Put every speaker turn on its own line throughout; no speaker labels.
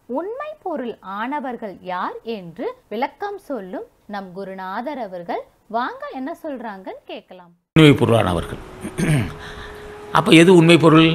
உண்மை பொருள் ஆனவர்கள் யார் என்று விளக்கம் சொல்லும் நம் குருநாதர் அவர்கள் வாங்க என்ன சொல்றாங்கன்னு கேட்கலாம்
உண்மை பொருளானவர்கள் அப்போ எது உண்மை பொருள்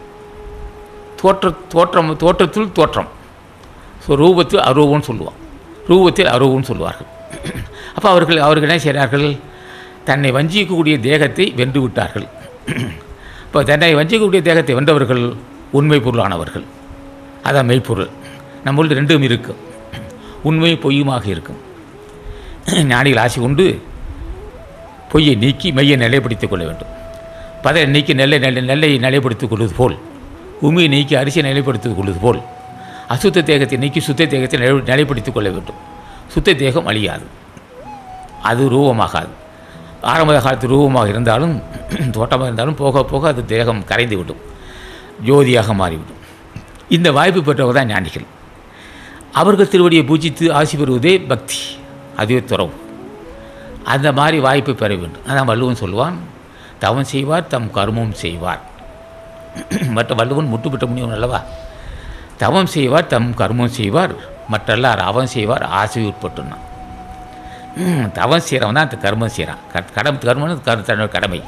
தோற்ற தோற்றம் தோற்றத்தில் தோற்றம் ஸோ ரூபத்தில் அரூபம்னு சொல்லுவான் ரூபத்தில் அரூபம்னு சொல்லுவார்கள் அப்போ அவர்கள் அவர்கள் என்ன செய்கிறார்கள் தன்னை வஞ்சிக்கக்கூடிய தேகத்தை வென்று விட்டார்கள் இப்போ தன்னை வஞ்சிக்கக்கூடிய தேகத்தை வென்றவர்கள் உண்மை பொருளானவர்கள் அதான் மெய்ப்பொருள் நம்மள்ட்ட ரெண்டும் இருக்கும் உண்மை பொய்யுமாக இருக்கும் ஞானிகள் ஆசை கொண்டு பொய்யை நீக்கி மெய்யை நிலைப்படுத்திக் கொள்ள வேண்டும் பதரை நீக்கி நெல்லை நெல்லை நெல்லையை நிலைப்படுத்திக் கொள்வது போல் உமியை நீக்கி அரிசியை நிலைப்படுத்திக் கொள்வது போல் அசுத்த தேகத்தை நீக்கி சுத்த தேகத்தை நிலை நிலைப்படுத்திக் கொள்ள வேண்டும் சுத்த தேகம் அழியாது அது ரூபமாகாது ஆரம்ப காலத்து ரூபமாக இருந்தாலும் தோட்டமாக இருந்தாலும் போக போக அது தேகம் கரைந்து விடும் ஜோதியாக மாறிவிடும் இந்த வாய்ப்பு பெற்றவர் தான் ஞானிகள் அவர்கள் திருவடியை பூஜித்து ஆசி பெறுவதே பக்தி அதுவே துறவு அந்த மாதிரி வாய்ப்பை பெற வேண்டும் அதான் வள்ளுவன் சொல்லுவான் தவம் செய்வார் தம் கர்மம் செய்வார் மற்ற வள்ளுவன் முட்டு பெற்ற முடியும் அல்லவா தவம் செய்வார் தம் கர்மம் செய்வார் மற்றெல்லார் அவன் செய்வார் ஆசை உட்பட்டுனான் ம், தவம் செய்கிறவன் தான் அந்த கர்மம் செய்கிறான் க கடம் கர்மம் கரு தன்னோட கடமை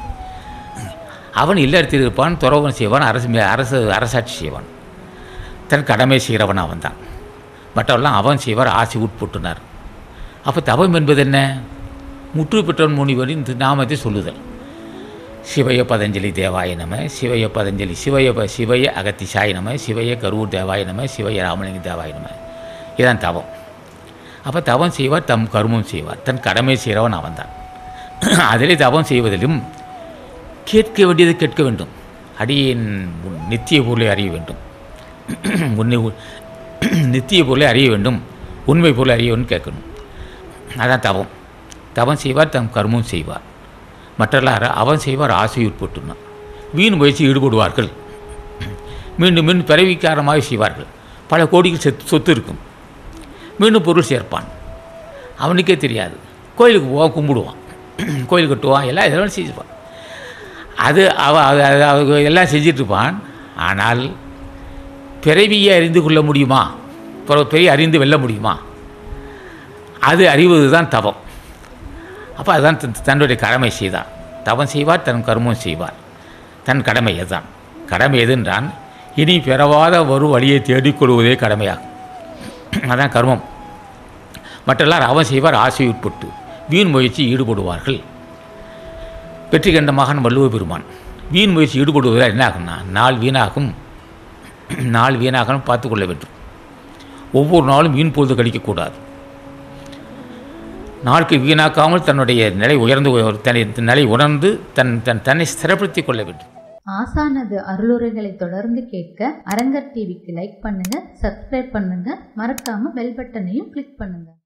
அவன் இல்லறத்தில் இருப்பான் துறவன் செய்வான் அரசு மே- அரசு அரசாட்சி செய்வான் தன் கடமை செய்கிறவன் அவன் தான் மற்றவெல்லாம் அவன் செய்வார் ஆசை உட்பட்டுனார் அப்போ தவம் என்பது என்ன முற்று பெற்றவன் முனிவரின் நாமத்தை சொல்லுதல் சிவய பதஞ்சலி தேவாய நம சிவய பதஞ்சலி சிவய ப சிவய அகத்திசாய நம சிவய கரூர் தேவாய நம சிவய ராமலிங்க தேவாய நம இதான் தவம் அப்போ தவம் செய்வார் தம் கர்மம் செய்வார் தன் கடமை செய்கிறவன் அவன்தான் அதிலே தவம் செய்வதிலும் கேட்க வேண்டியதை கேட்க வேண்டும் அடியின் உன் நித்திய பொருளை அறிய வேண்டும் உன்னை உ- நித்திய பொருளை அறிய வேண்டும் உண்மை பொருளை அறிய வேண்டும் கேட்கணும் அதான் தவம் தவம் செய்வார் தம் கர்மம் செய்வார் மற்றெல்லார அவன் செய்வார் ஆசை உட்பட்டுனான் வீண் முயற்சி ஈடுபடுவார்கள் மீண்டும் மீண்டும் பிறவிக்காரமாக செய்வார்கள் பல கோடிக்கு சொத்து சொத்து இருக்கும் மீண்டும் பொருள் சேர்ப்பான் அவனுக்கே தெரியாது கோயிலுக்கு போவான் கும்பிடுவான் கோயில் கட்டுவான் எல்லாம் இதெல்லாம் செஞ்சுப்பான் அது அவ அது- அது- அவ எல்லாம் செஞ்சிட்ருப்பான் ஆனால் பிறவியை அறிந்து கொள்ள முடியுமா பிற- பெரிய அறிந்து வெல்ல முடியுமா அது அறிவது தான் தவம் அப்போ அதுதான் தன்- தன்னுடைய கடமை செய்தார் தவம் செய்வார் தன் கர்மம் செய்வார் தன் கடமை அதுதான் கடமை எதுன்றான் இனி பிறவாத ஒரு வழியை தேடிக்கொள்வதே கடமையாகும் அதான் கர்மம் மற்றெல்லாம் அவன் செய்வார் ஆசை உட்பட்டு வீண் முயற்சி ஈடுபடுவார்கள் வெற்றி கண்ட மகன் வள்ளுவ பெருமான் வீண் முயற்சி ஈடுபடுவதால் என்ன ஆகும்னா நாள் வீணாகும் நாள் வீணாகணும் பார்த்துக்கொள்ள வேண்டும் ஒவ்வொரு நாளும் வீண் பொழுது கழிக்கக்கூடாது நாளுக்கு வீணாக்காமல் தன்னுடைய நிலை உயர்ந்து தன்னை நிலை உணர்ந்து தன் தன் தன்னை ஸ்திரப்படுத்திக் கொள்ள வேண்டும்
ஆசானது அருளுரைகளை தொடர்ந்து கேட்க அரங்கர் டிவிக்கு லைக் பண்ணுங்க சப்ஸ்கிரைப் பண்ணுங்க மறக்காம பெல் பட்டனையும் கிளிக் பண்ணுங்க